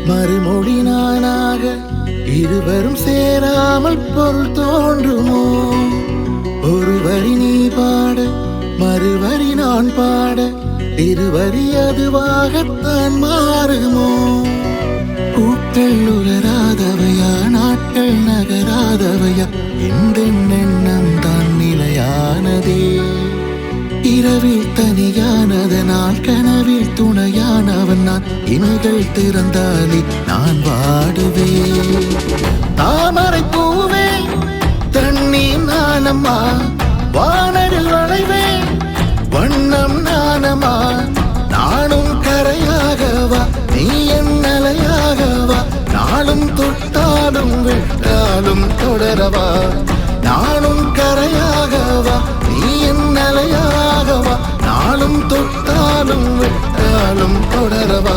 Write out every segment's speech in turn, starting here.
மறுமொழி நானாக இருவரும் சேராமல் பொருள் தோன்றுமோ ஒரு வரி நீ பாட மறுவரி நான் பாட இருவரி அதுவாகத்தான் மாறுமோ பூக்கள் உலராதவையா நாட்கள் நகராதவையா எந்த எண்ணம் தான் நிலையானதே இரவில் தனியானதனால் கனவில் துணையானவன் நான் இமைகள் திறந்தாலே நான் வாடுவேன் தாமரை பூவே தண்ணீர் நானம்மா வானரில் வளைவேன் வண்ணம் நானம்மா நானும் கரையாகவா நீ என் அலையாகவா நாளும் தொட்டாலும் விட்டாலும் தொடரவா நானும் கரையாகவா நீ என் அலையாகவா நாளும் தொட்டாலும் விட்டாலும் தொடரவா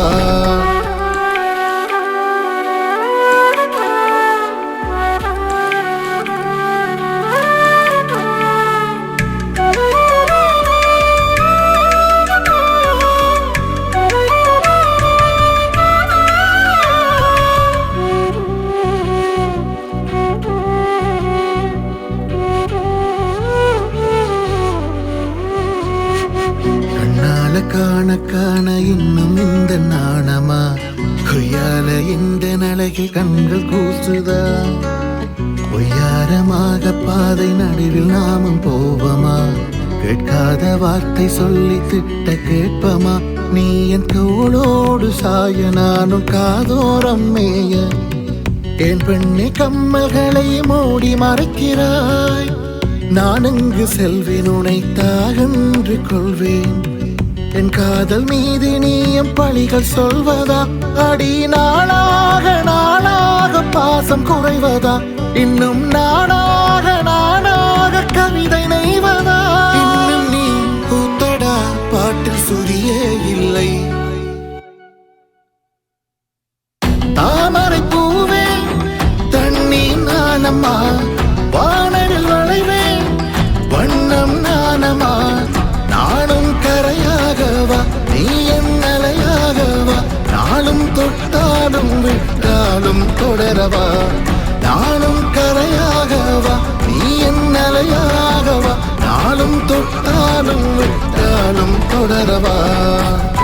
கண்ணால காண காண இன்னும் இந்த நாணமா கொய்யால இந்த நலகில் கண்கள் கூசுதா பொய்யாரமாக பாதை நடுவில் நாமும் போவமா கேட்காத வார்த்தை சொல்லி திட்ட கேட்பமா நீ என் தோளோடு சாய நானும் காதோரம் மேய என் பெண்ணை கம்மல்களை மூடி மறைக்கிறாய் நான் இங்கு செல்வேன் உனை தாகன்று கொள்வேன் என் காதல் மீது நீயும் பழிகள் சொல்வதா அடி நாளாக நாளாக பாசம் குறைவதா இன்னும் நாளாக நாளாக கவிதை நெய்வதா இன்னும் நீ பூத்தடா பாட்டில் சுரியே இல்லை தாமரை பூவே தண்ணீர் நானம்மா வானரில் வளைவேன் வண்ணம் நானம்மா நானும் கரையாகவா நீ என் அலையாகவா நாளும் தொட்டாலும் விட்டாலும் தொடரவா நானும் கரையாகவா நீ என் அலையாகவா நாளும் தொட்டாலும் விட்டாலும் தொடரவா